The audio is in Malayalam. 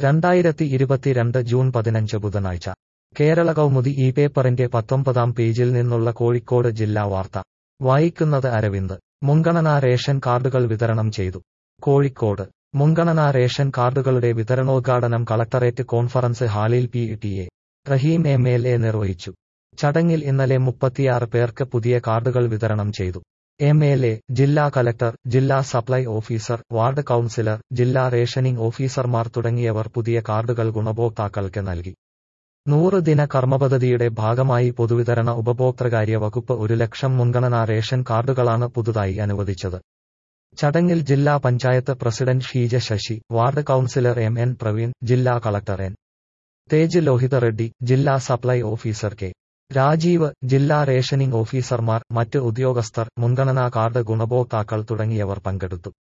രണ്ടായിരത്തി ഇരുപത്തിരണ്ട് ജൂൺ പതിനഞ്ച് ബുധനാഴ്ച കേരള കൗമുദി ഈ പേപ്പറിന്റെ പത്തൊമ്പതാം പേജിൽ നിന്നുള്ള കോഴിക്കോട് ജില്ലാ വാർത്ത വായിക്കുന്നത് അരവിന്ദ് മുൻഗണനാ റേഷൻ കാർഡുകൾ വിതരണം ചെയ്തു കോഴിക്കോട് മുൻഗണനാ റേഷൻ കാർഡുകളുടെ വിതരണോദ്ഘാടനം കളക്ടറേറ്റ് കോൺഫറൻസ് ഹാളിൽ P T A Rahim M L A നിർവഹിച്ചു ചടങ്ങിൽ ഇന്നലെ മുപ്പത്തിയാറ് പേർക്ക് പുതിയ കാർഡുകൾ വിതരണം ചെയ്തു എം എൽ എ ജില്ലാ കലക്ടർ ജില്ലാ സപ്ലൈ ഓഫീസർ വാർഡ് കൌൺസിലർ ജില്ലാ റേഷനിംഗ് ഓഫീസർമാർ തുടങ്ങിയവർ പുതിയ കാർഡുകൾ ഗുണഭോക്താക്കൾക്ക് നൽകി നൂറ് ദിന കർമ്മപദ്ധതിയുടെ ഭാഗമായി പൊതുവിതരണ ഉപഭോക്തൃകാര്യ വകുപ്പ് ഒരു ലക്ഷം മുൻഗണനാ റേഷൻ കാർഡുകളാണ് പുതുതായി അനുവദിച്ചത് ചടങ്ങിൽ ജില്ലാ panchayat president Sheeja Sasi ward councillor M N Praveen ജില്ലാ കളക്ടർ എൻ തേജ് ലോഹിത റെഡ്ഡി ജില്ലാ സപ്ലൈ ഓഫീസർ കെ രാജീവ് ജില്ലാ റേഷനിംഗ് ഓഫീസർമാർ മറ്റ് ഉദ്യോഗസ്ഥർ മുൻഗണനാ കാർഡ് ഗുണഭോക്താക്കൾ തുടങ്ങിയവർ പങ്കെടുത്തു